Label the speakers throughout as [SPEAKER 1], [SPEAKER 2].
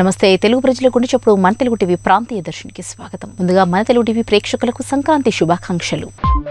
[SPEAKER 1] నమస్తే తెలుగు ప్రజల గుండె చప్పుడు మన తెలుగు టీవీ ప్రాంతీయ దర్శనికి స్వాగతం ముందుగా మన తెలుగు టీవీ ప్రేక్షకులకు సంక్రాంతి శుభాకాంక్షలు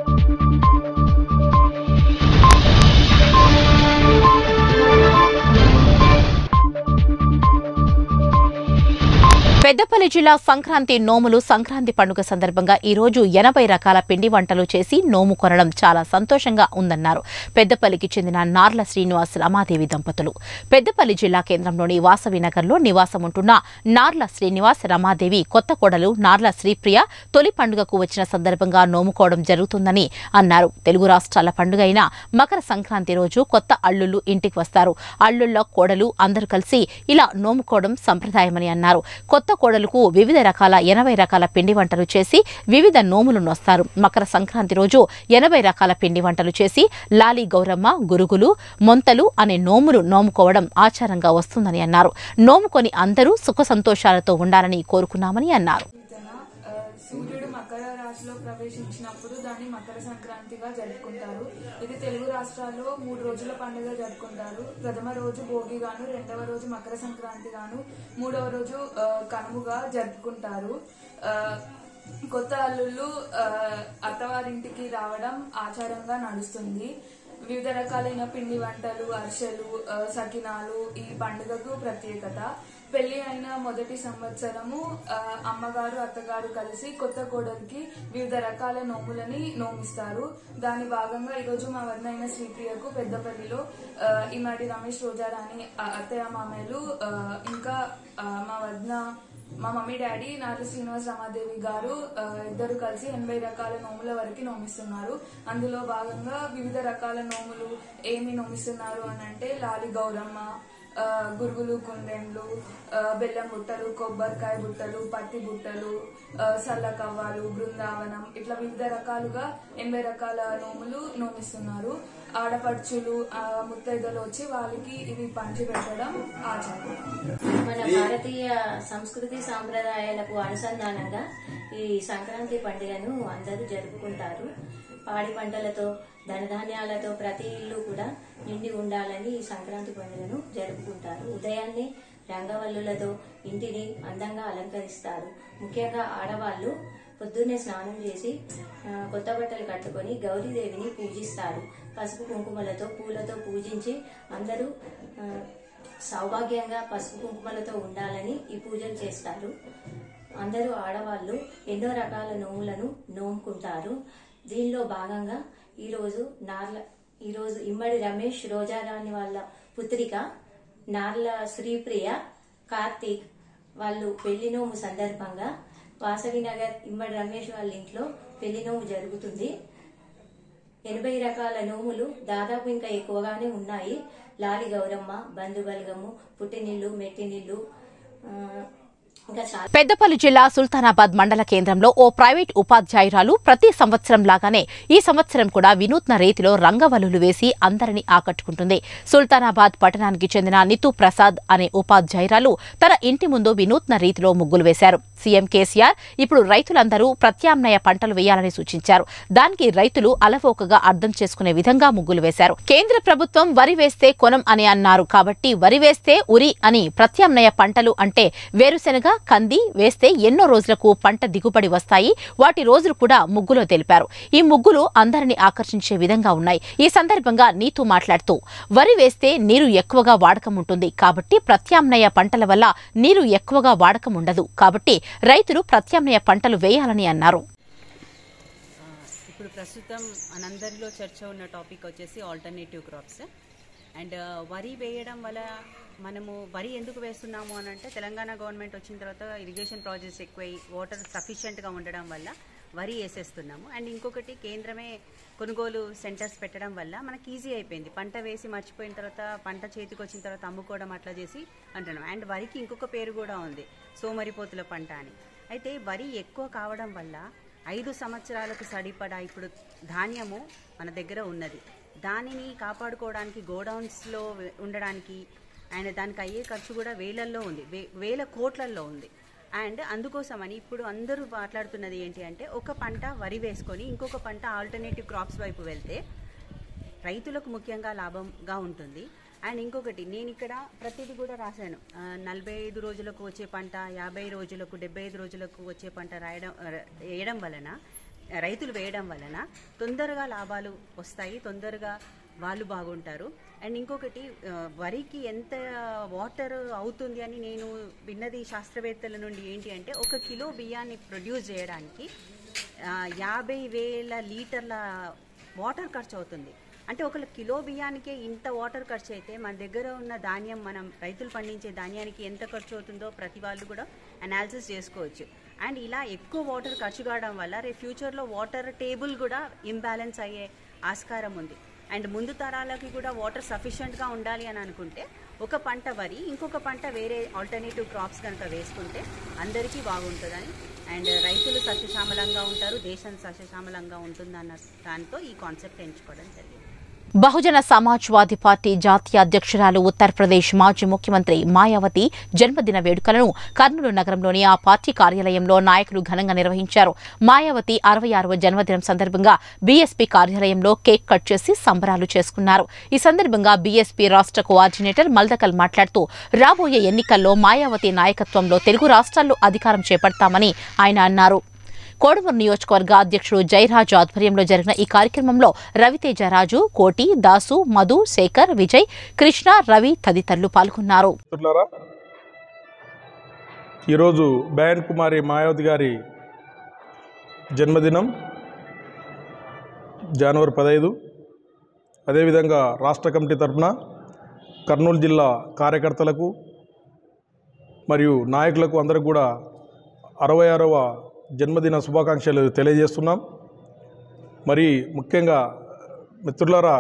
[SPEAKER 1] పెద్దపల్లి జిల్లా సంక్రాంతి నోములు సంక్రాంతి పండుగ సందర్భంగా ఈ రోజు ఎనభై రకాల పిండి వంటలు చేసి నోము కొనడం చాలా సంతోషంగా ఉందన్నారు పెద్దపల్లికి చెందిన నార్ల శ్రీనివాస్ రమాదేవి దంపతులు పెద్దపల్లి జిల్లా కేంద్రంలోని వాసవి నగర్లో నివాసం ఉంటున్న నార్ల శ్రీనివాస్ రమాదేవి కొత్త కోడలు నార్ల శ్రీప్రియ తొలి పండుగకు వచ్చిన సందర్భంగా నోముకోవడం జరుగుతుందని అన్నారు తెలుగు రాష్ట్రాల పండుగ అయిన మకర సంక్రాంతి రోజు కొత్త అల్లుళ్ళు ఇంటికి వస్తారు అల్లుళ్ళ కోడలు అందరూ కలిసి ఇలా నోముకోవడం సంప్రదాయమని అన్నారు కొత్త కోడలకు వివిధ రకాల ఎనభై రకాల పిండి వంటలు చేసి వివిధ నోములు నొస్తారు మకర సంక్రాంతి రోజు ఎనభై రకాల పిండి వంటలు చేసి లాలి గౌరమ్మ గురుగులు మొంతలు అనే నోములు నోముకోవడం ఆచారంగా వస్తుందని అన్నారు నోముకొని అందరూ సుఖ సంతోషాలతో ఉండాలని కోరుకున్నామని అన్నారు
[SPEAKER 2] ఈతన ఆ, సూర్యుడు మకర రాశిలో ప్రవేశించినప్పుడు దాన్ని మకర సంక్రాంతిగా జరుపుకుంటారు ఇది తెలుగు రాష్ట్రాల్లో మూడు రోజుల పండుగ జరుపుకుంటారు ప్రథమ రోజు భోగి గాను రెండవ రోజు మకర సంక్రాంతి గాను మూడవ రోజు ఆ, కనుముగా జరుపుకుంటారు ఆ, కొత్త అల్లుళ్ళు ఆ, అత్తవారింటికి రావడం ఆచారంగా నడుస్తుంది వివిధ రకాలైన పిండి వంటలు అరిసెలు ఆ, సకినాలు ఈ పండుగకు ప్రత్యేకత పెళ్లి అయిన మొదటి సంవత్సరము ఆ, అమ్మగారు అత్తగారు కలిసి కొత్త కోడలికి వివిధ రకాల నోములని నోమిస్తారు దాని భాగంగా ఈరోజు మా వదిన అయిన శ్రీప్రియకు పెద్దపల్లిలో ఆ, ఇమ్మడి రమేష్ రోజారాణి ఆ, అత్తయ్య మామయ్యలు ఆ, ఇంకా ఆ, మా వదిన మా మమ్మీ డాడీ నాటి శ్రీనివాస్ రమాదేవి గారు ఆ, ఇద్దరు కలిసి ఎనభై రకాల నోముల వరకు నోమిస్తున్నారు అందులో భాగంగా వివిధ రకాల నోములు ఏమి నోమిస్తున్నారు అని అంటే లాలి గౌరమ్మ ఆ, గురుగులు కుందెండ్లు ఆ, బెల్లం బుట్టలు కొబ్బరికాయ బుట్టలు పత్తి బుట్టలు ఆ, సల్ల కవ్వాలు బృందావనం ఇట్లా వివిధ రకాలుగా ఎనభై రకాల నోములు నోమిస్తున్నారు ఆడపడుచులు ఆ, ముత్తైదలు వచ్చి వాళ్ళకి ఇవి పంచి పెట్టడం ఆచారం
[SPEAKER 3] మన భారతీయ సంస్కృతి సాంప్రదాయాలకు అనుసంధానంగా ఈ సంక్రాంతి పండుగను అందరూ జరుపుకుంటారు పాడి పంటలతో ధనధాన్యాలతో ప్రతి ఇల్లు కూడా నిండి ఉండాలని ఈ సంక్రాంతి పండుగను జరుపుకుంటారు ఉదయాన్నే రంగవల్లులతో ఇంటిని అందంగా అలంకరిస్తారు ముఖ్యంగా ఆడవాళ్ళు పొద్దున్నే స్నానం చేసి ఆ, కొత్త బట్టలు కట్టుకొని గౌరీదేవిని పూజిస్తారు పసుపు కుంకుమలతో పూలతో పూజించి అందరూ ఆ, సౌభాగ్యంగా పసుపు కుంకుమలతో ఉండాలని ఈ పూజలు చేస్తారు అందరూ ఆడవాళ్ళు ఎన్నో రకాల నోములను నోముకుంటారు దీనిలో భాగంగా ఈరోజు నార్ల ఈరోజు ఇమ్మడి రమేష్ రోజారాణి వాళ్ళ పుత్రిక నార్ల శ్రీప్రియ కార్తీక్ వాళ్ళు పెళ్లి నోము సందర్భంగా వాసవి నగర్ ఇమ్మడి రమేష్ వాళ్ళ ఇంట్లో పెళ్లి నోము జరుగుతుంది ఎనభై రకాల నోములు దాదాపు ఇంకా ఎక్కువగానే ఉన్నాయి లాలి గౌరమ్మ బంధుబలగము పుట్టినిల్లు మెట్టినిల్లు ఆ, ఇంకా చాలా
[SPEAKER 1] పెద్దపల్లి జిల్లా సుల్తానాబాద్ మండల కేంద్రంలో ఓ ప్రైవేట్ ఉపాధ్యాయురాలు ప్రతి సంవత్సరం లాగానే ఈ సంవత్సరం కూడా వినూత్న రీతిలో రంగవల్లులు వేసి అందరినీ ఆకట్టుకుంటుంది సుల్తానాబాద్ పట్టణానికి చెందిన నితు ప్రసాద్ అనే ఉపాధ్యాయురాలు తన ఇంటి ముందు వినూత్న రీతిలో ముగ్గులు వేశారు సీఎం కేసీఆర్ ఇప్పుడు రైతులందరూ ప్రత్యామ్నాయ పంటలు వేయాలని సూచించారు దానికి రైతులు అలవోకగా అర్థం చేసుకునే విధంగా ముగ్గులు వేశారు కేంద్ర ప్రభుత్వం వరి వేస్తే కొనం అని అన్నారు కాబట్టి వరి వేస్తే ఉరి అని ప్రత్యామ్నాయ పంటలు అంటే వేరుశెనగ కంది వేస్తే ఎన్నో రోజులకు పంట దిగుబడి వస్తాయి వాటి రోజులు కూడా ముగ్గులో తెలిపారు ఈ ముగ్గులు అందరినీ ఆకర్షించే విధంగా ఉన్నాయి ఈ సందర్భంగా నీతు మాట్లాడుతూ వరి వేస్తే నీరు ఎక్కువగా వాడకం ఉంటుంది కాబట్టి ప్రత్యామ్నాయ పంటల వల్ల నీరు ఎక్కువగా వాడకం ఉండదు కాబట్టి రైతులు ప్రత్యామ్నాయ పంటలు వేయాలని అన్నారు
[SPEAKER 4] ఆ, ఇప్పుడు ప్రస్తుతం మనందరిలో చర్చ ఉన్న టాపిక్ వచ్చేసి ఆల్టర్నేటివ్ క్రాప్స్ అండ్ వరి వేయడం వల్ల మనము వరి ఎందుకు వేస్తున్నాము అని అంటే తెలంగాణ గవర్నమెంట్ వచ్చిన తర్వాత ఇరిగేషన్ ప్రాజెక్ట్స్ ఎక్కువై వాటర్ సఫిషియెంట్గా ఉండడం వల్ల వరి వేసేస్తున్నాము అండ్ ఇంకొకటి కేంద్రమే కొనుగోలు సెంటర్స్ పెట్టడం వల్ల మనకి ఈజీ అయిపోయింది పంట వేసి మర్చిపోయిన తర్వాత పంట చేతికి వచ్చిన తర్వాత అమ్ముకోవడం అట్లా చేసి అంటున్నాం అండ్ వరికి ఇంకొక పేరు కూడా ఉంది సోమరిపోతుల పంట అని అయితే వరి ఎక్కువ కావడం వల్ల ఐదు సంవత్సరాలకు సరిపడా ఇప్పుడు ధాన్యము మన దగ్గర ఉన్నది దానిని కాపాడుకోవడానికి గోడౌన్స్లో ఉండడానికి అండ్ దానికి అయ్యే ఖర్చు కూడా వేలల్లో ఉంది వే- వేల కోట్లల్లో ఉంది అండ్ అందుకోసమని ఇప్పుడు అందరూ మాట్లాడుతున్నది ఏంటి అంటే ఒక పంట వరి వేసుకొని ఇంకొక పంట ఆల్టర్నేటివ్ క్రాప్స్ వైపు వెళ్తే రైతులకు ముఖ్యంగా లాభంగా ఉంటుంది అండ్ ఇంకొకటి నేను ఇక్కడ ప్రతిదీ కూడా రాశాను ఆ, నలభై ఐదు రోజులకు వచ్చే పంట యాభై రోజులకు డెబ్బై ఐదు రోజులకు వచ్చే పంట రాయడం ఆ, వేయడం వలన రైతులు వేయడం వలన తొందరగా లాభాలు వస్తాయి తొందరగా వాళ్ళు బాగుంటారు అండ్ ఇంకొకటి ఆ, వరికి ఎంత వాటర్ అవుతుంది అని నేను విన్నది శాస్త్రవేత్తల నుండి ఏంటి అంటే ఒక కిలో బియ్యాన్ని ప్రొడ్యూస్ చేయడానికి ఆ, యాభై వేల లీటర్ల వాటర్ ఖర్చు అవుతుంది అంటే ఒక కిలో బియ్యానికే ఇంత వాటర్ ఖర్చు అయితే మన దగ్గర ఉన్న ధాన్యం మనం రైతులు పండించే ధాన్యానికి ఎంత ఖర్చు అవుతుందో ప్రతి వాళ్ళు కూడా అనాలిసిస్ చేసుకోవచ్చు అండ్ ఇలా ఎక్కువ వాటర్ ఖర్చు కావడం వల్ల రేపు ఫ్యూచర్లో వాటర్ టేబుల్ కూడా ఇంబ్యాలెన్స్ అయ్యే ఆస్కారం ఉంది అండ్ ముందు తరాలకి కూడా వాటర్ సఫిషియెంట్గా ఉండాలి అని అనుకుంటే ఒక పంట వరి ఇంకొక పంట వేరే ఆల్టర్నేటివ్ క్రాప్స్ కనుక వేసుకుంటే అందరికీ బాగుంటుందని అండ్ రైతులు సస్యశ్యామలంగా ఉంటారు దేశం సస్యశ్యామలంగా ఉంటుందన్న దాంతో ఈ కాన్సెప్ట్ ఎంచుకోవడం జరిగింది
[SPEAKER 1] బహుజన సమాజ్వాదీ పార్టీ జాతీయ అధ్యక్షురాలు ఉత్తరప్రదేశ్ మాజీ ముఖ్యమంత్రి మాయావతి జన్మదిన వేడుకలను కర్నూలు నగరంలోని ఆ పార్టీ కార్యాలయంలో నాయకులు ఘనంగా నిర్వహించారు మాయావతి అరవై ఆరవ జన్మదినం సందర్భంగా బీఎస్పీ కార్యాలయంలో కేక్ కట్ చేసి సంబరాలు చేసుకున్నారు ఈ సందర్భంగా బీఎస్పీ రాష్ట్ర కోఆర్డినేటర్ మల్దకల్ మాట్లాడుతూ రాబోయే ఎన్నికల్లో మాయావతి నాయకత్వంలో తెలుగు రాష్ట్రాల్లో అధికారం చేపడతామని ఆయన అన్నారు కోడమూరు నియోజకవర్గ అధ్యక్షుడు జయరాజు ఆధ్వర్యంలో జరిగిన ఈ కార్యక్రమంలో రవితేజ రాజు కోటి దాసు మధు శేఖర్ విజయ్ కృష్ణ రవి తదితరులు పాల్గొన్నారు
[SPEAKER 5] మిత్రులారా ఈరోజు బయాన్ కుమారి మాయావతి గారి జన్మదినం జనవరి పదహైదు అదేవిధంగా రాష్ట్ర కమిటీ తరఫున కర్నూలు జిల్లా కార్యకర్తలకు మరియు నాయకులకు అందరికి కూడా అరవై ఆరవ జన్మదిన శుభాకాంక్షలు తెలియజేస్తున్నాం మరి ముఖ్యంగా మిత్రులారా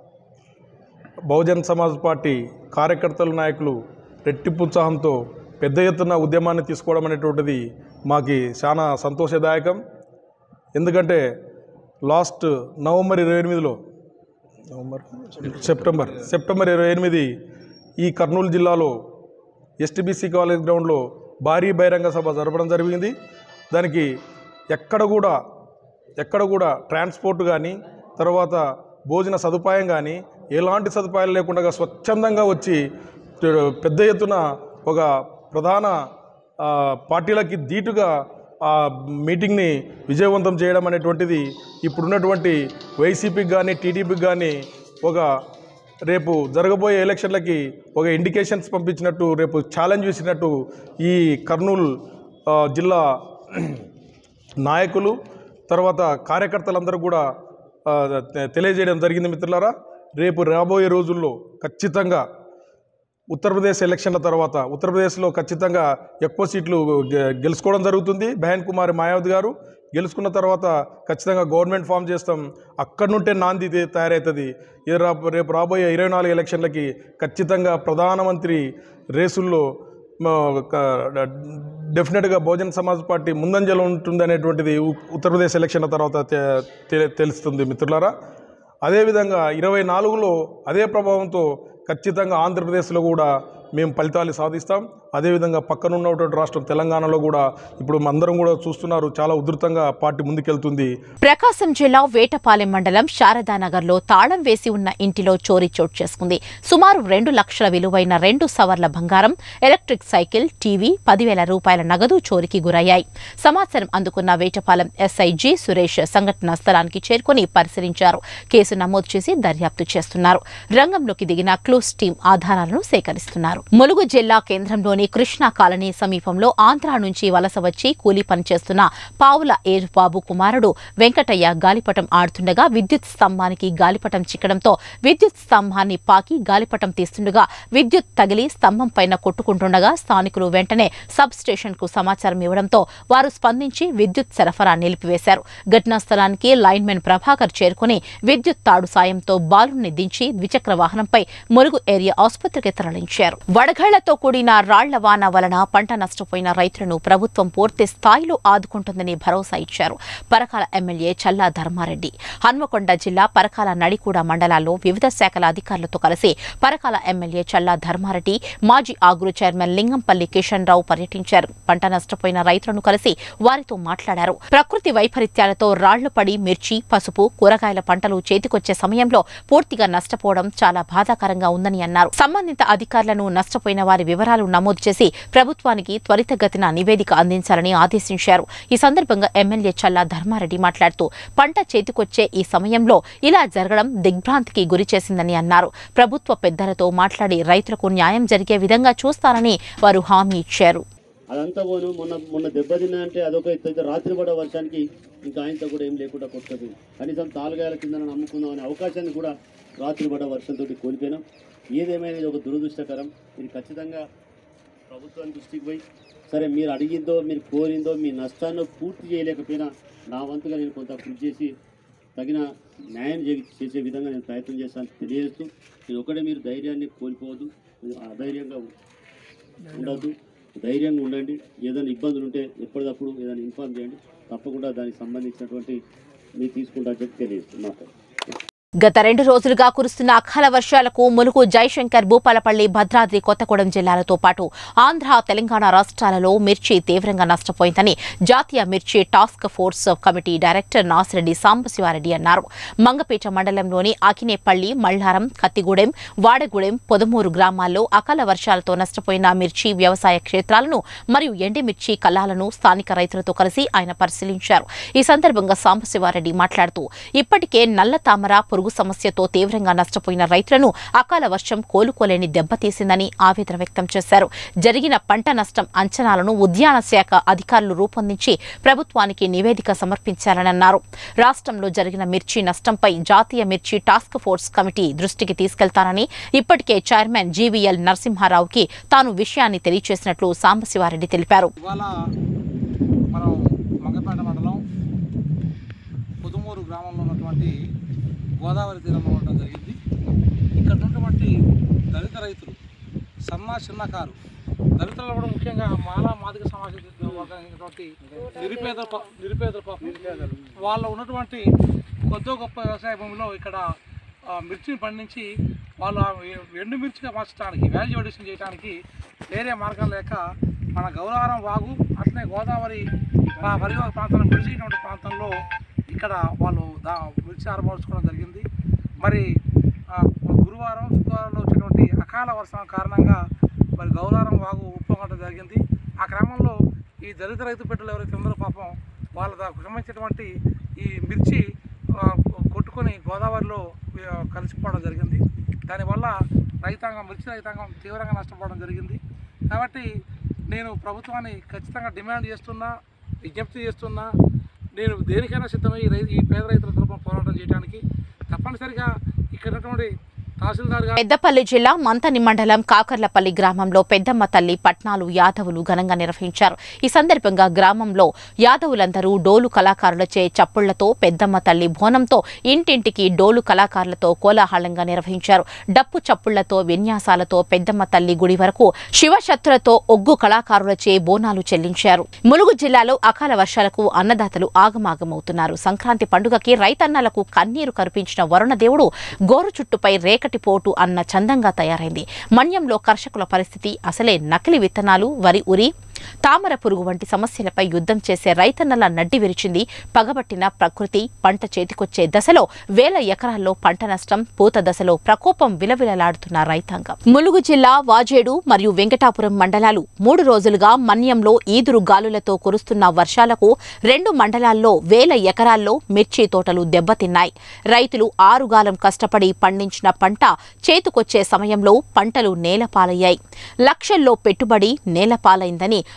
[SPEAKER 5] బహుజన్ సమాజ్ పార్టీ కార్యకర్తల నాయకులు రెట్టింపు ఉత్సాహంతో పెద్ద ఎత్తున ఉద్యమాన్ని తీసుకోవడం అనేటువంటిది మాకి చాలా సంతోషదాయకం ఎందుకంటే లాస్ట్ నవంబర్ ఇరవై ఎనిమిదిలో నవంబర్ సెప్టెంబర్ సెప్టెంబర్ ఇరవై ఎనిమిది ఈ కర్నూలు జిల్లాలో ఎస్టీబీసీ కాలేజ్ గ్రౌండ్లో భారీ బహిరంగ సభ జరపడం జరిగింది దానికి ఎక్కడ కూడా ఎక్కడ కూడా ట్రాన్స్పోర్ట్ కానీ తర్వాత భోజన సదుపాయం కానీ ఎలాంటి సదుపాయాలు లేకుండా స్వచ్ఛందంగా వచ్చి పెద్ద ఎత్తున ఒక ప్రధాన ఆ, పార్టీలకి ధీటుగా ఆ మీటింగ్ని విజయవంతం చేయడం అనేటువంటిది ఇప్పుడున్నటువంటి వైసీపీకి కానీ టీడీపీకి కానీ ఒక రేపు జరగబోయే ఎలక్షన్లకి ఒక ఇండికేషన్స్ పంపించినట్టు రేపు ఛాలెంజ్ విసిరినట్టు ఈ కర్నూలు ఆ, జిల్లా నాయకులు తర్వాత కార్యకర్తలందరూ కూడా ఆ, తె- తెలియజేయడం జరిగింది మిత్రులారా రేపు రాబోయే రోజుల్లో ఖచ్చితంగా ఉత్తరప్రదేశ్ ఎలక్షన్ల తర్వాత ఉత్తరప్రదేశ్లో ఖచ్చితంగా ఎక్కువ సీట్లు గె- గెలుచుకోవడం జరుగుతుంది బెహన్ కుమార్ మాయావతి గారు గెలుచుకున్న తర్వాత ఖచ్చితంగా గవర్నమెంట్ ఫామ్ చేస్తాం అక్కడి నుండే నాంది తే- తయారవుతుంది ఇది రా రేపు రాబోయే ఇరవై నాలుగు ఎలక్షన్లకి ఖచ్చితంగా ప్రధానమంత్రి రేసుల్లో మ- క- డెఫినెట్గా బహుజన్ సమాజ్ పార్టీ ముందంజలో ఉంటుంది అనేటువంటిది ఉ- ఉత్తరప్రదేశ్ ఎలక్షన్ల తర్వాత తె- తె- తెలుస్తుంది మిత్రులారా అదేవిధంగా ఇరవై నాలుగులో అదే ప్రభావంతో ఖచ్చితంగా ఆంధ్రప్రదేశ్లో కూడా మేము ఫలితాలు సాధిస్తాం అదేవిధంగా పక్కన ఉన్నటువంటి రాష్ట్రం తెలంగాణలో కూడా ఇప్పుడు అందరం కూడా చూస్తున్నారు చాలా ఉధృతంగా పార్టీ ముందుకెళ్తుంది
[SPEAKER 1] ప్రకాశం జిల్లా వేటపాలెం మండలం శారదానగర్లో తాళం వేసి ఉన్న ఇంటిలో చోరీ చోటు చేసుకుంది సుమారు రెండు లక్షల విలువైన రెండు సవర్ల బంగారం ఎలక్ట్రిక్ సైకిల్ టీవీ పదివేల రూపాయల నగదు చోరీకి గురయ్యాయి సమాచారం అందుకున్న వేటపాలెం ఎస్ఐ జి సురేష్ సంఘటనా స్థలానికి చేరుకుని పరిశీలించారు కేసు నమోదు చేసి దర్యాప్తు చేస్తున్నారు రంగంలోకి దిగిన క్లూస్ టీం ఆధారాలను సేకరిస్తున్నారు ములుగు జిల్లా కేంద్రంలోని కృష్ణా కాలనీ సమీపంలో ఆంధ్ర నుంచి వలస వచ్చి కూలీ పనిచేస్తున్న పావుల ఏరుబాబు కుమారుడు వెంకటయ్య గాలిపటం ఆడుతుండగా విద్యుత్ స్తంభానికి గాలిపటం చిక్కడంతో విద్యుత్ స్తంభాన్ని పాకి గాలిపటం తీస్తుండగా విద్యుత్ తగిలి స్తంభం పైన కొట్టుకుంటుండగా స్థానికులు వెంటనే సబ్ స్టేషన్ కు సమాచారం ఇవ్వడంతో వారు స్పందించి విద్యుత్ సరఫరా నిలిపివేశారు ఘటనా స్థలానికి లైన్మెన్ ప్రభాకర్ చేరుకుని విద్యుత్ తాడు సాయంతో బాలుని దించి ద్విచక్ర వాహనంపై మురుగు ఏరియా ఆసుపత్రికి తరలించారు వడగళ్లతో కూడిన రాళ్ల రాళ్ల వాన వలన పంట నష్టపోయిన రైతులను ప్రభుత్వం పూర్తి స్థాయిలో ఆదుకుంటుందని భరోసా ఇచ్చారు పరకాల ఎమ్మెల్యే చల్లా ధర్మారెడ్డి హన్మకొండ జిల్లా పరకాల నడికూడ మండలాల్లో వివిధ శాఖల అధికారులతో కలిసి పరకాల ఎమ్మెల్యే చల్లా ధర్మారెడ్డి మాజీ ఆగ్రో చైర్మన్ లింగంపల్లి కిషన్ రావు పర్యటించారు పంట నష్టపోయిన రైతులను కలిసి వారితో మాట్లాడారు ప్రకృతి వైపరీత్యాలతో రాళ్లు పడి మిర్చి పసుపు కూరగాయల పంటలు చేతికొచ్చే సమయంలో పూర్తిగా నష్టపోవడం చాలా బాధాకరంగా ఉందని అన్నారు సంబంధిత అధికారులను నష్టపోయిన వారి వివరాలు నమోదు చేసి ప్రభుత్వానికి త్వరితగతిన నివేదిక అందించాలని ఆదేశించారు ఈ సందర్భంగా ఎమ్మెల్యే చల్లా ధర్మారెడ్డి మాట్లాడుతూ పంట చేతికొచ్చే ఈ సమయంలో ఇలా జరగడం దిగ్భ్రాంతికి గురి చేసిందని అన్నారు ప్రభుత్వ పెద్దలతో మాట్లాడి రైతులకు న్యాయం జరిగే విధంగా చూస్తారని వారు హామీ ఇచ్చారు
[SPEAKER 6] అదంతా పోను మొన్న మొన్న దెబ్బతిన్నా అంటే అదొక ఎత్తు అయితే రాత్రి పడే వర్షానికి ఇంకా ఆయనతో కూడా ఏం లేకుండా కొట్టుకుంది కనీసం తాలుగాయల కింద నమ్ముకుందాం అనే అవకాశాన్ని కూడా రాత్రి పడే వర్షంతో కోల్పోయినాం ఏదేమైనా ఇది ఒక దురదృష్టకరం ఇది ఖచ్చితంగా ప్రభుత్వం దృష్టికి పోయి సరే మీరు అడిగిందో మీరు కోరిందో మీ నష్టాన్ని పూర్తి చేయలేకపోయినా నా వంతుగా నేను కొంత కృషి చేసి తగిన న్యాయం చే- చేసే విధంగా నేను ప్రయత్నం చేస్తాను తెలియజేస్తూ నేను ఒకటే మీరు ధైర్యాన్ని కోల్పోవద్దు మీరు అధైర్యంగా ఉండద్దు ధైర్యంగా ఉండండి ఏదైనా ఇబ్బందులు ఉంటే ఎప్పటికప్పుడు ఏదైనా ఇన్ఫార్మ్ చేయండి తప్పకుండా దానికి సంబంధించినటువంటి మీరు తీసుకుంటా చెప్పి తెలియజేస్తున్నాను
[SPEAKER 1] గత రెండు రోజులుగా కురుస్తున్న అకాల వర్షాలకు ములుగు జయశంకర్ భూపాలపల్లి భద్రాద్రి కొత్తగూడెం జిల్లాలతో పాటు ఆంధ్ర తెలంగాణ రాష్ట్రాలలో మిర్చి తీవ్రంగా నష్టపోయిందని జాతీయ మిర్చి task force committee director Nasireddy Sambasivareddy అన్నారు మంగపేట మండలంలోని అకినేపల్లి మల్లారం కత్తిగూడెం వాడగూడెం పొదమూరు గ్రామాల్లో అకాల వర్షాలతో నష్టపోయిన మిర్చి వ్యవసాయ క్షేత్రాలను మరియు ఎండిమిర్చి కల్లాలను స్థానిక రైతులతో కలిసి ఆయన పరిశీలించారు ఈ సందర్భంగా సాంబశివారెడ్డి మాట్లాడుతూ ఇప్పటికే నల్ల తామర పురుగు సమస్యతో తీవ్రంగా నష్టపోయిన రైతులను అకాల వర్షం కోలుకోలేని దెబ్బతీసిందని ఆవేదన వ్యక్తం చేశారు జరిగిన పంట నష్టం అంచనాలను ఉద్యాన శాఖ అధికారులు రూపొందించి ప్రభుత్వానికి నివేదిక సమర్పించాలని అన్నారు రాష్ట్రంలో జరిగిన మిర్చి నష్టంపై జాతీయ మిర్చి టాస్క్ ఫోర్స్ కమిటీ దృష్టికి తీసుకెళ్తానని ఇప్పటికే చైర్మన్ జీవీఎల్ నరసింహారావుకి తాను విషయాన్ని తెలియజేసినట్లు సాంబశివారెడ్డి తెలిపారు
[SPEAKER 7] ఇవాళ మనం మంగపేట మండలం పుదుమూరు గ్రామంలో ఉన్నటువంటి గోదావరి తీరంలో ఉండడం జరిగింది ఇక్కడ ఉన్నటువంటి దళిత రైతులు సన్న చిన్నకారు దళితులు కూడా ముఖ్యంగా మాలా మాదిక సమాజ వర్గానికి నిరుపేద ప- నిరుపేదల పాపం వాళ్ళ ఉన్నటువంటి కొద్దో గొప్ప వ్యవసాయ భూమిలో ఇక్కడ ఆ, మిర్చిని పండించి వాళ్ళు ఆ ఎ- ఎండు మిర్చిగా మార్చడానికి వాల్యూ అడిషన్ చేయడానికి వేరే మార్గం లేక మన గౌరవరం వాగు అట్లనే గోదావరి ప- పరివాహక ప్రాంతంలో మిర్చినటువంటి ప్రాంతంలో ఇక్కడ వాళ్ళు దా మిర్చి ఆరబోర్చుకోవడం జరిగింది మరి ఆ, గురువారం శుక్రవారంలో వచ్చినటువంటి అకాల వర్షం కారణంగా మరి గౌరవరం వాగు ఉప్పొంగడం జరిగింది ఆ క్రమంలో ఈ దళిత రైతు బిడ్డలు ఎవరైతే ఉన్నారో పాపం వాళ్ళ దా- సంబంధించినటువంటి ఈ మిర్చి ఆ, కొట్టుకొని గోదావరిలో ఆ, కలిసిపోవడం జరిగింది దానివల్ల రైతాంగం మిర్చి రైతాంగం తీవ్రంగా నష్టపోవడం జరిగింది కాబట్టి నేను ప్రభుత్వాన్ని ఖచ్చితంగా డిమాండ్ చేస్తున్నా విజ్ఞప్తి చేస్తున్నా నేను దేనికైనా సిద్ధమై ఈ రై ఈ పేద రైతుల తరపున పోరాటం చేయడానికి తప్పనిసరిగా ఇక్కడ ఉన్నటువంటి తహసీల్దార్ గారు
[SPEAKER 1] పెద్దపల్లి జిల్లా మంతని మండలం కాకర్లపల్లి గ్రామంలో పెద్దమ్మ తల్లి పట్నాలు యాదవులు ఘనంగా నిర్వహించారు ఈ సందర్భంగా గ్రామంలో యాదవులందరూ డోలు కళాకారులచే చప్పుళ్లతో పెద్దమ్మ తల్లి బోనంతో ఇంటింటికి డోలు కళాకారులతో కోలాహలంగా నిర్వహించారు డప్పు చప్పుళ్లతో విన్యాసాలతో పెద్దమ్మ తల్లి గుడి వరకు శివశక్తులతో ఒగ్గు కళాకారులచే బోనాలు చెల్లించారు ములుగు జిల్లాలో అకాల వర్షాలకు అన్నదాతలు ఆగమాగమవుతున్నారు సంక్రాంతి పండుగకి రైతన్నలకు కన్నీరు కనిపించిన వరుణదేవుడు గోరు చుట్టుపై రేకటి పోటు అన్న చందంగా తయారైంది మన్యంలో కర్షకుల పరిస్థితి అసలే నకిలీ విత్తనాలు వరి ఉరి తామర పురుగు వంటి సమస్యలపై యుద్ధం చేసే రైతన్నల నడ్డి విరిచింది పగబట్టిన ప్రకృతి పంట చేతికొచ్చే దశలో వేల ఎకరాల్లో పంట నష్టం పూత దశలో ప్రకోపం విలవిలలాడుతున్న రైతాంగం ములుగు జిల్లా వాజేడు మరియు వెంకటాపురం మండలాలు మూడు రోజులుగా మన్యంలో ఈదురు గాలులతో కురుస్తున్న వర్షాలకు రెండు మండలాల్లో వేల ఎకరాల్లో మిర్చి తోటలు దెబ్బతిన్నాయి రైతులు ఆరుగాలం కష్టపడి పండించిన పంట చేతికొచ్చే సమయంలో పంటలు నేలపాలయ్యాయి లక్షల్లో పెట్టుబడి నేలపాలైందని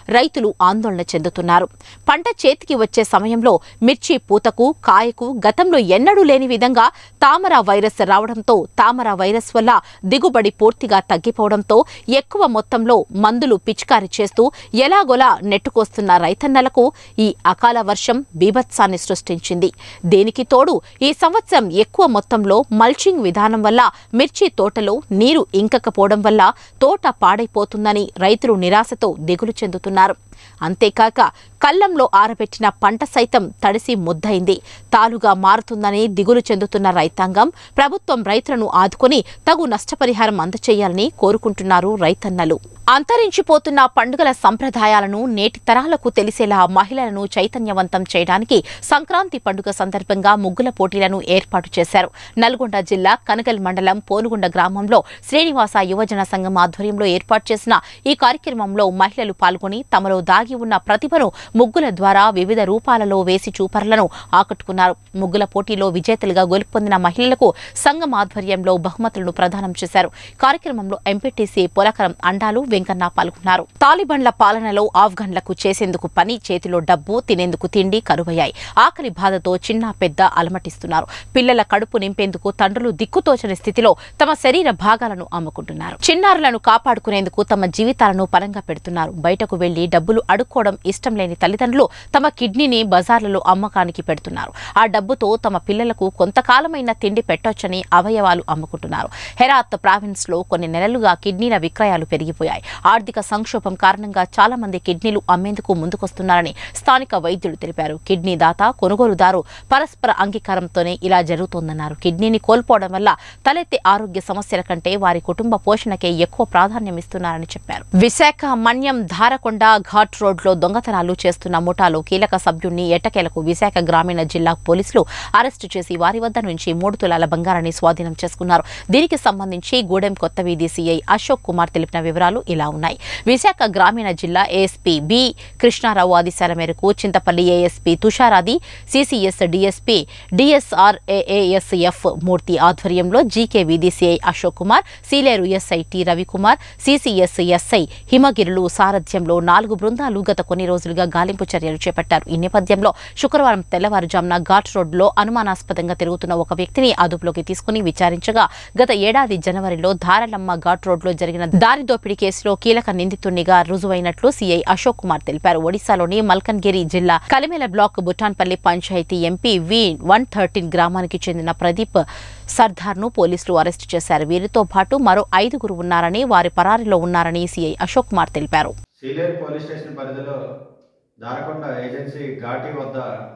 [SPEAKER 1] రైతులు ఆందోళన చెందుతున్నారు పంట చేతికి వచ్చే సమయంలో మిర్చి పూతకు కాయకు గతంలో ఎన్నడూ లేని విధంగా తామర వైరస్ రావడంతో తామర వైరస్ వల్ల దిగుబడి పూర్తిగా తగ్గిపోవడంతో ఎక్కువ మొత్తంలో మందులు పిచికారీ చేస్తూ ఎలాగోలా నెట్టుకొస్తున్న రైతన్నలకు ఈ అకాల వర్షం బీభత్సాన్ని సృష్టించింది దీనికి తోడు ఈ సంవత్సరం ఎక్కువ మొత్తంలో మల్చింగ్ విధానం వల్ల మిర్చి తోటలో నీరు ఇంకకపోవడం వల్ల తోట పాడైపోతుందని రైతులు నిరాశతో దిగులు చెందుతున్నారు అంతేకాక కల్లంలో ఆరబెట్టిన పంట సైతం తడిసి ముద్దయింది తాలుగా మారుతుందని దిగులు చెందుతున్న రైతాంగం ప్రభుత్వం రైతులను ఆదుకొని తగు నష్టపరిహారం అందచేయాలని కోరుకుంటున్నారు రైతన్నలు అంతరించిపోతున్న పండుగల సంప్రదాయాలను నేటి తరాలకు తెలిసేలా మహిళలను చైతన్యవంతం చేయడానికి సంక్రాంతి పండుగ సందర్భంగా ముగ్గుల పోటీలను ఏర్పాటు చేశారు నల్గొండ జిల్లా కనగల్ మండలం పోనుగుండ గ్రామంలో శ్రీనివాస యువజన సంఘం ఆధ్వర్యంలో ఏర్పాటు చేసిన ఈ కార్యక్రమంలో మహిళలు పాల్గొని తమలో దాగి ఉన్న ప్రతిభను ముగ్గుల ద్వారా వివిధ రూపాలలో వేసి చూపరులను ఆకట్టుకున్నారు ముగ్గుల పోటీలో విజేతలుగా గెలుపొందిన మహిళలకు సంఘం ఆధ్వర్యంలో బహుమతులను ప్రదానం చేశారు కార్యక్రమంలో ఎంపీటీసీ పొలకరం అండాలు వెంకన్న పాల్గొన్నారు తాలిబన్ల పాలనలో ఆఫ్ఘన్లకు చేసేందుకు పని చేతిలో డబ్బు తినేందుకు తిండి కరువయ్యాయి ఆకలి బాధతో చిన్న పెద్ద అలమటిస్తున్నారు పిల్లల కడుపు నింపేందుకు తండ్రులు దిక్కుతోచని స్థితిలో తమ శరీర భాగాలను అమ్ముకుంటున్నారు చిన్నారులను కాపాడుకునేందుకు తమ జీవితాలను పరంగా పెడుతున్నారు బయటకు వెళ్లి డబ్బులు అడుక్కోవడం ఇష్టం లేని తల్లిదండ్రులు తమ కిడ్నీని బజార్లలో అమ్మకానికి పెడుతున్నారు ఆ డబ్బుతో తమ పిల్లలకు కొంతకాలమైన తిండి పెట్టొచ్చని అవయవాలు అమ్ముకుంటున్నారు హెరాత్ ప్రావిన్స్ లో కొన్ని నెలలుగా కిడ్నీల విక్రయాలు పెరిగిపోయాయి ఆర్థిక సంక్షోభం కారణంగా చాలా మంది కిడ్నీలు అమ్మేందుకు ముందుకొస్తున్నారని స్థానిక వైద్యులు తెలిపారు కిడ్నీ దాత కొనుగోలుదారు పరస్పర అంగీకారంతోనే ఇలా జరుగుతోందన్నారు కిడ్నీని కోల్పోవడం వల్ల తలెత్తే ఆరోగ్య సమస్యల కంటే వారి కుటుంబ పోషణకే ఎక్కువ ప్రాధాన్యం ఇస్తున్నారని చెప్పారు విశాఖ మన్యం ధారకొండ ఘాట్ రోడ్ లో దొంగతనాలు చేస్తున్న ముఠాలో కీలక సభ్యుణ్ణి ఎట్టకేలకు విశాఖ గ్రామీణ జిల్లా పోలీసులు అరెస్టు చేసి వారి వద్ద నుంచి మూడు తులాల బంగారాన్ని స్వాధీనం చేసుకున్నారు దీనికి సంబంధించి గూడెం కొత్త వీధి సీఐ అశోక్ కుమార్ తెలిపిన వివరాలు ఇలా ఉన్నాయి విశాఖ గ్రామీణ జిల్లా ఏఎస్పీ బి కృష్ణారావు ఆదేశాల మేరకు Chintapalli ASP Tusharadi CCS DSP DSR AASF Murthy ఆధ్వర్యంలో GK Veedhi CI Ashok Kumar Sileru SI T Ravikumar CCS SI Himagirulu సారథ్యంలో నాలుగు బృందాలు గత కొన్ని రోజులుగా గాలింపు చర్యలు చేపట్టారు ఈ నేపథ్యంలో శుక్రవారం తెల్లవారుజామున ఘాట్ రోడ్లో అనుమానాస్పదంగా తిరుగుతున్న ఒక వ్యక్తిని అదుపులోకి తీసుకుని విచారించగా గత ఏడాది జనవరిలో ధారలమ్మ ఘాట్ రోడ్లో జరిగిన దారి దోపిడీ కేసులో కీలక నిందితుడిగా రుజువైనట్లు సీఐ అశోక్ కుమార్ తెలిపారు ఒడిశాలోని మల్కన్గిరి జిల్లా Kalimela block Butanpalli panchayat MP V one thirteen గ్రామానికి చెందిన ప్రదీప్ సర్దార్ను పోలీసులు అరెస్టు చేశారు వీరితో పాటు మరో ఐదుగురు ఉన్నారని వారి పరారీలో ఉన్నారని సీఐ అశోక్ కుమార్ తెలిపారు
[SPEAKER 8] సీలేరు పోలీస్ స్టేషన్ పరిధిలో దారకొండ ఏజెన్సీ ఘాటి వద్ద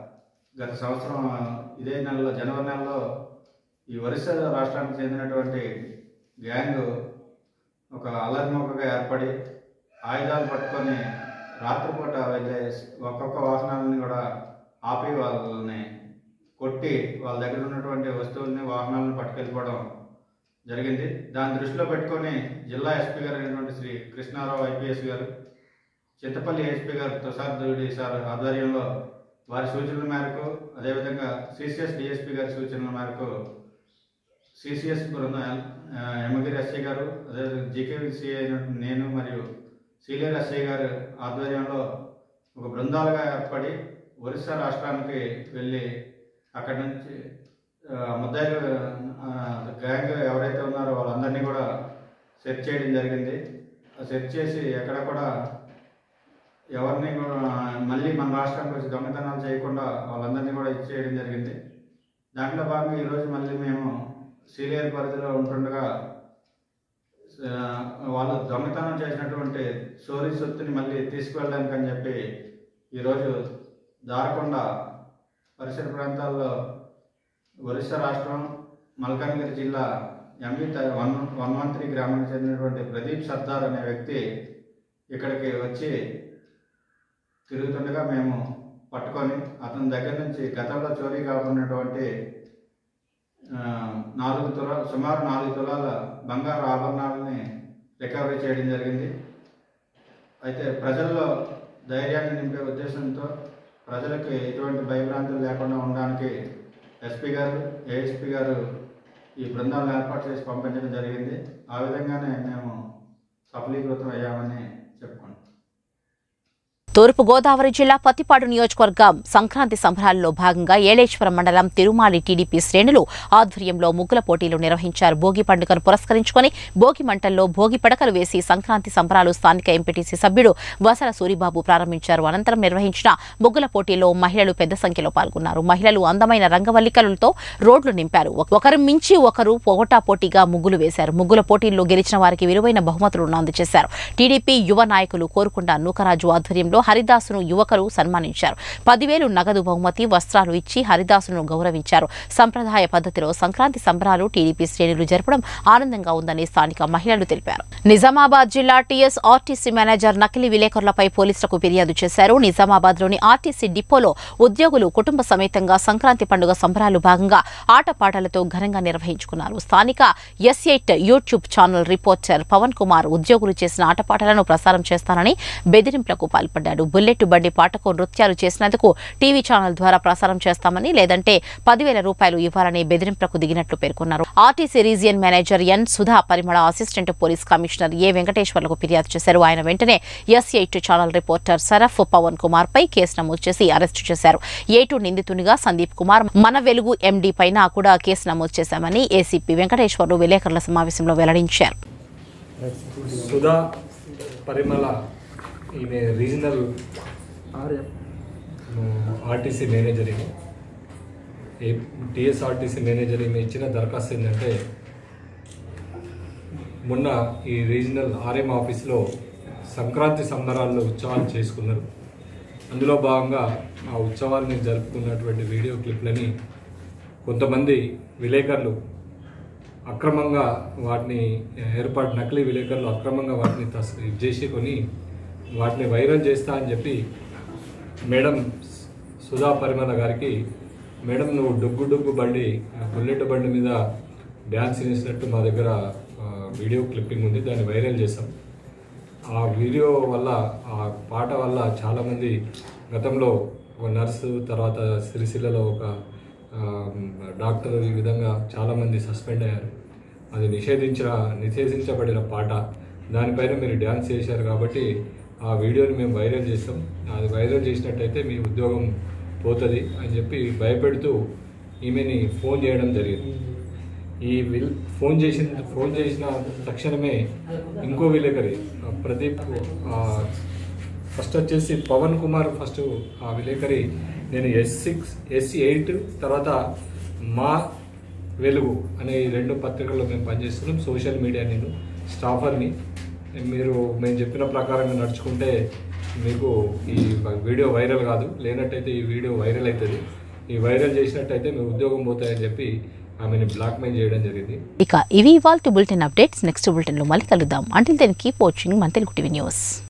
[SPEAKER 8] గత సంవత్సరం ఇదే నెలలో జనవరి నెలలో ఈ ఒరిస్సా రాష్ట్రానికి చెందినటువంటి గ్యాంగ్ ఒక అల్లరిమొక్కగా ఏర్పడి ఆయుధాలు పట్టుకొని రాత్రిపూట వెళ్ళే ఒక్కొక్క వాహనాలని కూడా ఆపి వాళ్ళని కొట్టి వాళ్ళ దగ్గర ఉన్నటువంటి వస్తువుల్ని వాహనాలను పట్టుకెళ్ళిపోవడం జరిగింది దాన్ని దృష్టిలో పెట్టుకొని జిల్లా ఎస్పీ గారు అయినటువంటి శ్రీ కృష్ణారావు ఐపీఎస్ గారు చింతపల్లి ఎస్పీ గారు ప్రసాద్ రెడ్డి సార్ ఆధ్వర్యంలో వారి సూచనల మేరకు అదేవిధంగా సిసిఎస్ డిఎస్పీ గారి సూచనల మేరకు సిసిఎస్ బృందం ఆ, ఎమ్మగిరి ఎస్ఐ గారు అదేవిధంగా జీకేవిసి అయినటువంటి నేను మరియు సీనియర్ ఎస్ఐ గారు ఆధ్వర్యంలో ఒక బృందాలుగా ఏర్పడి ఒరిస్సా రాష్ట్రానికి వెళ్ళి అక్కడి నుంచి ఆ, ముద్దాయిలు ఆ, గ్యాంగ్ ఎవరైతే ఉన్నారో వాళ్ళందరినీ కూడా సెర్చ్ చేయడం జరిగింది ఆ సెర్చ్ చేసి ఎక్కడ కూడా ఎవరిని కూడా మళ్ళీ మన రాష్ట్రానికి వచ్చి దొంగతనాలు చేయకుండా వాళ్ళందరినీ కూడా ఇచ్చేయడం జరిగింది దాంట్లో భాగంగా ఈరోజు మళ్ళీ మేము సీరియల్ పరిధిలో ఉంటుండగా ఆ, వాళ్ళు దొంగతనం చేసినటువంటి సోరీ సొత్తుని మళ్ళీ తీసుకువెళ్ళడానికి అని చెప్పి ఈరోజు దారకొండ పరిసర ప్రాంతాల్లో ఒరిస్సా రాష్ట్రం మల్కాన్గిరి జిల్లా MP one one one three గ్రామానికి చెందినటువంటి ప్రదీప్ సర్దార్ అనే వ్యక్తి ఇక్కడికి వచ్చి తిరుగుతుండగా మేము పట్టుకొని అతని దగ్గర నుంచి గతంలో చోరీ కాకున్నటువంటి ఆ, నాలుగు తుల సుమారు నాలుగు తులాల బంగారు ఆభరణాలని రికవరీ చేయడం జరిగింది అయితే ప్రజల్లో ధైర్యాన్ని నింపే ఉద్దేశంతో ప్రజలకు ఎటువంటి భయభ్రాంతులు లేకుండా ఉండడానికి ఎస్పీ గారు ఏఎస్పీ గారు ఈ బృందాలను ఏర్పాటు చేసి పంపించడం జరిగింది ఆ విధంగానే మేము సఫలీకృతం అయ్యామని చెప్పుకుంటాం
[SPEAKER 1] తూర్పు గోదావరి జిల్లా పత్తిపాడు నియోజకవర్గం సంక్రాంతి సంబరాల్లో భాగంగా ఏలేశ్వరం మండలం తిరుమాలి టీడీపీ శ్రేణులు ఆధ్వర్యంలో ముగ్గుల పోటీలు నిర్వహించారు భోగి పండుగను పురస్కరించుకొని భోగి మంటల్లో భోగి పడకలు వేసి సంక్రాంతి సంబరాలు స్థానిక ఎంపీటీసీ సభ్యుడు వసల సూరిబాబు ప్రారంభించారు అనంతరం నిర్వహించిన ముగ్గుల పోటీలో మహిళలు పెద్ద సంఖ్యలో పాల్గొన్నారు మహిళలు అందమైన రంగవల్లికలతో రోడ్లు నింపారు ఒకరు మించి ఒకరు పోగొట్టా పోటీగా ముగ్గులు వేశారు ముగ్గుల పోటీల్లో గెలిచిన వారికి విలువైన బహుమతులను అందజేశారు టీడీపీ యువ నాయకులు కోరుకుంట నూకరాజు ఆధ్వర్యంలో హరిదాసును యువకులు సన్మానించారు పదివేలు నగదు బహుమతి వస్త్రాలు ఇచ్చి హరిదాసును గౌరవించారు సంప్రదాయ పద్ధతిలో సంక్రాంతి సంబరాలు టీడీపీ శ్రేణులు జరపడం ఆనందంగా ఉందని స్థానిక మహిళలు తెలిపారు నిజామాబాద్ జిల్లా టీఎస్ ఆర్టీసీ మేనేజర్ నకిలీ విలేకరులపై పోలీసులకు ఫిర్యాదు చేశారు నిజామాబాద్ లోని ఆర్టీసీ డిపోలో ఉద్యోగులు కుటుంబ సమేతంగా సంక్రాంతి పండుగ సంబరాలు భాగంగా ఆటపాటలతో ఘనంగా నిర్వహించుకున్నారు స్థానిక S eight YouTube channel reporter Pavan Kumar ఉద్యోగులు చేసిన ఆటపాటలను ప్రసారం చేస్తానని బెదిరింపులకు పాల్పడ్డాడు బుల్లెట్ బండి పాటకు నృత్యాలు చేసినందుకు టీవీ ఛానల్ ద్వారా ప్రసారం చేస్తామని లేదంటే పదివేల రూపాయలు ఇవ్వాలని బెదిరింపులకు దిగినట్లు పేర్కొన్నారు RTC region manager N Sudha Parimala assistant police commissioner A వెంకటేశ్వర్లకు ఫిర్యాదు చేశారు ఆయన వెంటనే S eight channel reporter Saraf Pavan Kumar పై కేసు నమోదు చేసి అరెస్టు చేశారు ఏటు నిందితునిగా సందీప్ కుమార్ మన వెలుగు ఎండీ పైన కూడా కేసు నమోదు చేశామని ఏసీపీ వెంకటేశ్వర్లు విలేకరుల సమావేశంలో వెల్లడించారు
[SPEAKER 9] సుధా పరిమళ ఈమె రీజనల్ ఆర్టీసీ మేనేజర్ ఈమె ఏ టీఎస్ఆర్టీసీ మేనేజర్ ఈమె ఇచ్చిన దరఖాస్తు ఏంటంటే మొన్న ఈ రీజనల్ ఆర్ఎం ఆఫీస్లో సంక్రాంతి సంబరాల్లో ఉత్సవాలు చేసుకున్నారు అందులో భాగంగా ఆ ఉత్సవాల్ని జరుపుకున్నటువంటి వీడియో క్లిప్లని కొంతమంది విలేకరులు అక్రమంగా వాటిని ఏర్పాటు నకిలీ విలేకరులు అక్రమంగా వాటిని తస్ ఇది చేసి కొని వాటిని వైరల్ చేస్తా అని చెప్పి మేడం సుధా పరిమళ గారికి మేడం నువ్వు డొగ్గు డొగ్గు బండి బుల్లెట్ బండి మీద డ్యాన్స్ చేసినట్టు మా దగ్గర ఆ, వీడియో క్లిప్పింగ్ ఉంది దాన్ని వైరల్ చేసాం ఆ వీడియో వల్ల ఆ పాట వల్ల చాలామంది గతంలో ఒక నర్సు తర్వాత సిరిసిల్లలో ఒక ఆ, డాక్టర్ ఈ విధంగా చాలామంది సస్పెండ్ అయ్యారు అది నిషేధించిన నిషేధించబడిన పాట దానిపైన మీరు డ్యాన్స్ చేశారు కాబట్టి ఆ వీడియోని మేము వైరల్ చేసాం అది వైరల్ చేసినట్టయితే మీ ఉద్యోగం పోతుంది అని చెప్పి భయపెడుతూ ఈమెని ఫోన్ చేయడం జరిగింది ఈ విల్ ఫోన్ చేసిన ఫోన్ చేసిన తక్షణమే ఇంకో విలేకరి ఆ, ప్రదీప్ ఆ, ఫస్ట్ వచ్చేసి పవన్ కుమార్ ఫస్ట్ ఆ విలేకరి నేను ఎస్ సిక్స్ ఎస్ ఎయిట్ తర్వాత మా వెలుగు అనే ఈ రెండు పత్రికల్లో మేము పనిచేస్తున్నాం సోషల్ మీడియా నేను స్టాఫర్ని మీరు మేము చెప్పిన ప్రకారంగా నడుచుకుంటే మీకు ఈ వీడియో వైరల్ కాదు లేనట్టయితే ఈ వీడియో వైరల్ అవుతుంది ఈ వైరల్ చేసినట్టయితే మీ ఉద్యోగం పోతాయని చెప్పి ఆమెని బ్లాక్మెయిల్ చేయడం జరిగింది
[SPEAKER 1] ఇక ఇవి ఇవాల్టి బులెటిన్ అప్డేట్స్ నెక్స్ట్ బులెటిన్లో మళ్ళీ కలుద్దాం అంటిల్ దెన్ కీప్ వాచింగ్ మన తెలుగు టీవీ న్యూస్